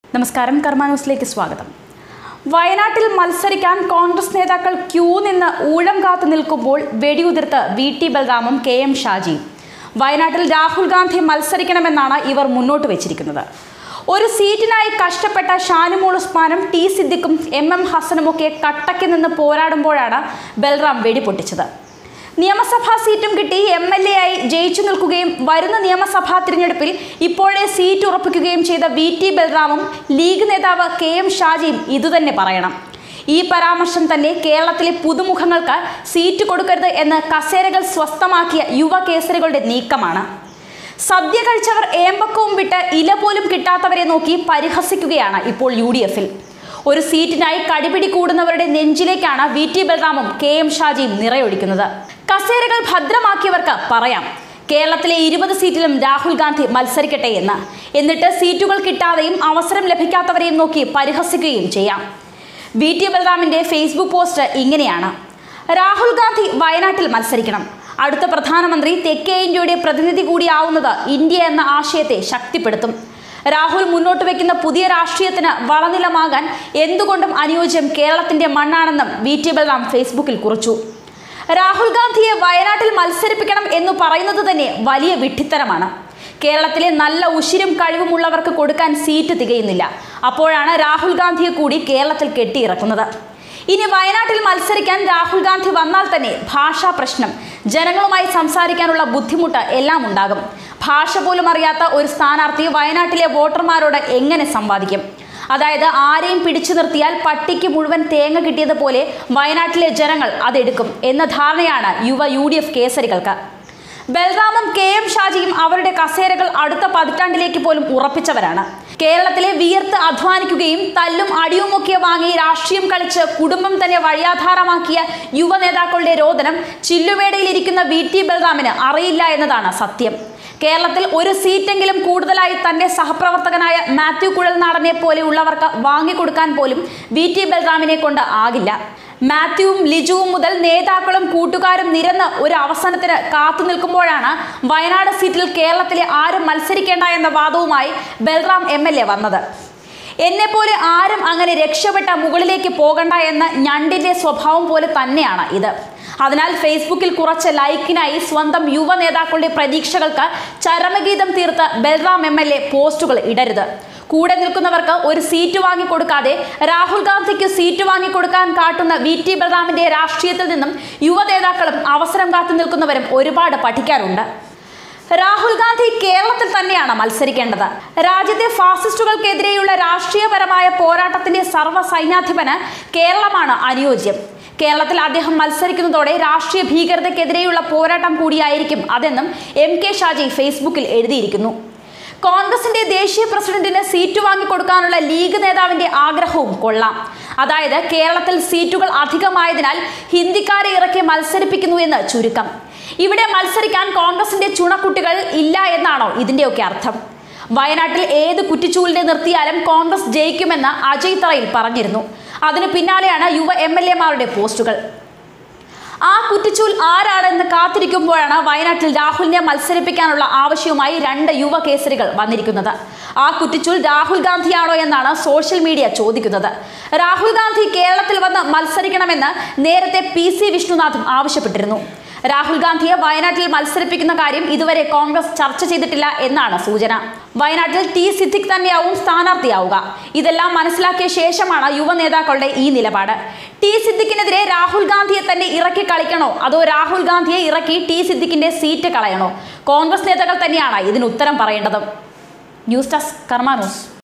നമസ്കാരം കർമ്മ ന്യൂസിലേക്ക് സ്വാഗതം വയനാട്ടിൽ മത്സരിക്കാൻ കോൺഗ്രസ് നേതാക്കൾ ക്യൂ നിന്ന് ഊഴം കാത്തു നിൽക്കുമ്പോൾ വെടിയുതിർത്ത് വി ടി ബൽറാമും കെ എം ഷാജിയും വയനാട്ടിൽ രാഹുൽ ഗാന്ധി മത്സരിക്കണമെന്നാണ് ഇവർ മുന്നോട്ട് വെച്ചിരിക്കുന്നത് ഒരു സീറ്റിനായി കഷ്ടപ്പെട്ട ഷാനിമോൾ ഉസ്മാനും ടി സിദ്ദിഖും എം എം ഹസനുമൊക്കെ കട്ടയ്ക്ക് നിന്ന് പോരാടുമ്പോഴാണ് ബൽറാം വെടിപൊട്ടിച്ചത് നിയമസഭാ സീറ്റും കിട്ടി എം എൽ എ ആയി ജയിച്ചു നിൽക്കുകയും വരുന്ന നിയമസഭാ തിരഞ്ഞെടുപ്പിൽ ഇപ്പോഴേ സീറ്റ് ഉറപ്പിക്കുകയും ചെയ്ത വി ടി ബൽറാമും ലീഗ് നേതാവ് കെ എം ഷാജിയും ഇതുതന്നെ പറയണം ഈ പരാമർശം തന്നെ കേരളത്തിലെ പുതുമുഖങ്ങൾക്ക് സീറ്റ് കൊടുക്കരുത് എന്ന് കസേരകൾ സ്വസ്ഥമാക്കിയ യുവ കേസരികളുടെ നീക്കമാണ് സദ്യ കഴിച്ചവർ ഏമ്പക്കവും വിട്ട് ഇല പോലും കിട്ടാത്തവരെ നോക്കി പരിഹസിക്കുകയാണ് ഇപ്പോൾ യു ഡി എഫിൽ ഒരു സീറ്റിനായി കടിപിടി കൂടുന്നവരുടെ നെഞ്ചിലേക്കാണ് വി ടി ബൽറാമും കെ എം ഷാജിയും നിറയൊഴിക്കുന്നത് കസേരകൾ ഭദ്രമാക്കിയവർക്ക് പറയാം കേരളത്തിലെ ഇരുപത് സീറ്റിലും രാഹുൽ ഗാന്ധി മത്സരിക്കട്ടെ എന്ന് എന്നിട്ട് സീറ്റുകൾ കിട്ടാതെയും അവസരം ലഭിക്കാത്തവരെയും നോക്കി പരിഹസിക്കുകയും ചെയ്യാം വി ടി ബൽറാമിന്റെ ഫേസ്ബുക്ക് പോസ്റ്റ് ഇങ്ങനെയാണ് രാഹുൽ ഗാന്ധി വയനാട്ടിൽ മത്സരിക്കണം അടുത്ത പ്രധാനമന്ത്രി തെക്കേ ഇന്ത്യയുടെ പ്രതിനിധി കൂടിയാവുന്നത് ഇന്ത്യ എന്ന ആശയത്തെ ശക്തിപ്പെടുത്തും രാഹുൽ മുന്നോട്ട് വയ്ക്കുന്ന പുതിയ രാഷ്ട്രീയത്തിന് വളനിലമാകാൻ എന്തുകൊണ്ടും അനുയോജ്യം കേരളത്തിന്റെ മണ്ണാണെന്നും വി ടി ബൽറാം ഫേസ്ബുക്കിൽ കുറിച്ചു രാഹുൽ ഗാന്ധിയെ വയനാട്ടിൽ മത്സരിപ്പിക്കണം എന്ന് പറയുന്നത് തന്നെ വലിയ വിഡ്ഢിത്തരമാണ് കേരളത്തിലെ നല്ല ഉശിരും കഴിവുമുള്ളവർക്ക് കൊടുക്കാൻ സീറ്റ് തികയുന്നില്ല അപ്പോഴാണ് രാഹുൽ ഗാന്ധിയെ കൂടി കേരളത്തിൽ കെട്ടിയിറക്കുന്നത് ഇനി വയനാട്ടിൽ മത്സരിക്കാൻ രാഹുൽ ഗാന്ധി വന്നാൽ തന്നെ ഭാഷാ പ്രശ്നം ജനങ്ങളുമായി സംസാരിക്കാനുള്ള ബുദ്ധിമുട്ട് എല്ലാം ഉണ്ടാകും ഭാഷ പോലും അറിയാത്ത ഒരു സ്ഥാനാർത്ഥി വയനാട്ടിലെ വോട്ടർമാരോട് എങ്ങനെ സംവാദിക്കും അതായത് ആരെയും പിടിച്ചു നിർത്തിയാൽ പട്ടിക്ക് മുഴുവൻ തേങ്ങ കിട്ടിയതുപോലെ വയനാട്ടിലെ ജനങ്ങൾ അതെടുക്കും എന്ന ധാരണയാണ് യുവ യു ഡി എഫ് കേസരികൾക്ക് ബൽറാമും കെ എം ഷാജിയും അവരുടെ കസേരകൾ അടുത്ത പതിറ്റാണ്ടിലേക്ക് പോലും ഉറപ്പിച്ചവരാണ് കേരളത്തിലെ വിയർത്ത് അധ്വാനിക്കുകയും തല്ലും അടിയുമൊക്കെ വാങ്ങി രാഷ്ട്രീയം കളിച്ച് കുടുംബം തന്നെ വഴിയാധാരമാക്കിയ യുവ നേതാക്കളുടെ രോദനം ചില്ലുമേടയിലിരിക്കുന്ന വി ടി ബൽറാമിന് അറിയില്ല എന്നതാണ് സത്യം കേരളത്തിൽ ഒരു സീറ്റെങ്കിലും കൂടുതലായി തന്റെ സഹപ്രവർത്തകനായ മാത്യു കുഴൽനാടനെ പോലെയുള്ളവർക്ക് വാങ്ങിക്കൊടുക്കാൻ പോലും വി ടി ബൽറാമിനെ കൊണ്ട് ആകില്ല മാത്യുവും ലിജുവും മുതൽ നേതാക്കളും കൂട്ടുകാരും നിരന്ന് ഒരു അവസാനത്തിന് കാത്തു നിൽക്കുമ്പോഴാണ് വയനാട് സീറ്റിൽ കേരളത്തിലെ ആരും മത്സരിക്കേണ്ട എന്ന വാദവുമായി ബൽറാം എം എൽ എ വന്നത് എന്നെപ്പോലെ ആരും അങ്ങനെ രക്ഷപ്പെട്ട മുകളിലേക്ക് പോകണ്ട എന്ന ഞണ്ടിന്റെ സ്വഭാവം പോലെ തന്നെയാണ് ഇത് അതിനാൽ ഫേസ്ബുക്കിൽ കുറച്ച് ലൈക്കിനായി സ്വന്തം യുവ നേതാക്കളുടെ പ്രതീക്ഷകൾക്ക് ചരമഗീതം തീർത്ത് ബൽറാം എം എൽ എ പോസ്റ്റുകൾ ഇടരുത് കൂടെ നിൽക്കുന്നവർക്ക് ഒരു സീറ്റ് വാങ്ങിക്കൊടുക്കാതെ രാഹുൽ ഗാന്ധിക്ക് സീറ്റ് വാങ്ങിക്കൊടുക്കാൻ കാട്ടുന്ന വി ടി ബൽറാമിന്റെ രാഷ്ട്രീയത്തിൽ നിന്നും യുവ നേതാക്കളും അവസരം കാത്തു നിൽക്കുന്നവരും ഒരുപാട് പഠിക്കാറുണ്ട് രാഹുൽ ഗാന്ധി കേരളത്തിൽ തന്നെയാണ് മത്സരിക്കേണ്ടത് രാജ്യത്തെ ഫാസിസ്റ്റുകൾക്കെതിരെയുള്ള രാഷ്ട്രീയപരമായ പോരാട്ടത്തിന്റെ സർവ്വ സൈന്യാധിപന് കേരളമാണ് അനുയോജ്യം കേരളത്തിൽ അദ്ദേഹം മത്സരിക്കുന്നതോടെ രാഷ്ട്രീയ ഭീകരതയ്ക്കെതിരെയുള്ള പോരാട്ടം കൂടിയായിരിക്കും അതെന്നും എം കെ ഷാജി ഫേസ്ബുക്കിൽ എഴുതിയിരിക്കുന്നു കോൺഗ്രസിന്റെ ദേശീയ പ്രസിഡന്റിന് സീറ്റ് വാങ്ങിക്കൊടുക്കാനുള്ള ലീഗ് നേതാവിന്റെ ആഗ്രഹവും കൊള്ളാം അതായത് കേരളത്തിൽ സീറ്റുകൾ അധികമായതിനാൽ ഹിന്ദിക്കാരെ ഇറക്കി മത്സരിപ്പിക്കുന്നു എന്ന് ചുരുക്കം ഇവിടെ മത്സരിക്കാൻ കോൺഗ്രസിന്റെ ചുണക്കുട്ടികൾ ഇല്ല എന്നാണോ ഇതിന്റെയൊക്കെ അർത്ഥം വയനാട്ടിൽ ഏത് കുറ്റിച്ചൂലിനെ നിർത്തിയാലും കോൺഗ്രസ് ജയിക്കുമെന്ന് അജയ് തറയിൽ പറഞ്ഞിരുന്നു അതിന് പിന്നാലെയാണ് യുവ എം എൽ എമാരുടെ പോസ്റ്റുകൾ ആ കുറ്റിച്ചൂൽ ആരാണെന്ന് കാത്തിരിക്കുമ്പോഴാണ് വയനാട്ടിൽ രാഹുലിനെ മത്സരിപ്പിക്കാനുള്ള ആവശ്യവുമായി രണ്ട് യുവ കേസരികൾ വന്നിരിക്കുന്നത് ആ കുറ്റിച്ചൂൽ രാഹുൽ ഗാന്ധിയാണോ എന്നാണ് സോഷ്യൽ മീഡിയ ചോദിക്കുന്നത് രാഹുൽ ഗാന്ധി കേരളത്തിൽ വന്ന് മത്സരിക്കണമെന്ന് നേരത്തെ പി സി വിഷ്ണുനാഥും ആവശ്യപ്പെട്ടിരുന്നു രാഹുൽ ഗാന്ധിയെ വയനാട്ടിൽ മത്സരിപ്പിക്കുന്ന കാര്യം ഇതുവരെ കോൺഗ്രസ് ചർച്ച ചെയ്തിട്ടില്ല എന്നാണ് സൂചന വയനാട്ടിൽ ടി സിദ്ദിഖ് തന്നെയാവും സ്ഥാനാർത്ഥിയാവുക ഇതെല്ലാം മനസ്സിലാക്കിയ ശേഷമാണ് യുവ നേതാക്കളുടെ ഈ നിലപാട് ടി സിദ്ദിഖിനെതിരെ രാഹുൽ ഗാന്ധിയെ തന്നെ ഇറക്കി കളിക്കണോ അതോ രാഹുൽ ഗാന്ധിയെ ഇറക്കി ടി സിദ്ദിഖിന്റെ സീറ്റ് കളയണോ കോൺഗ്രസ് നേതാക്കൾ തന്നെയാണ് ഇതിന് ഉത്തരം പറയേണ്ടത് ന്യൂസ് ഡെസ്ക് കർമാ ന്യൂസ്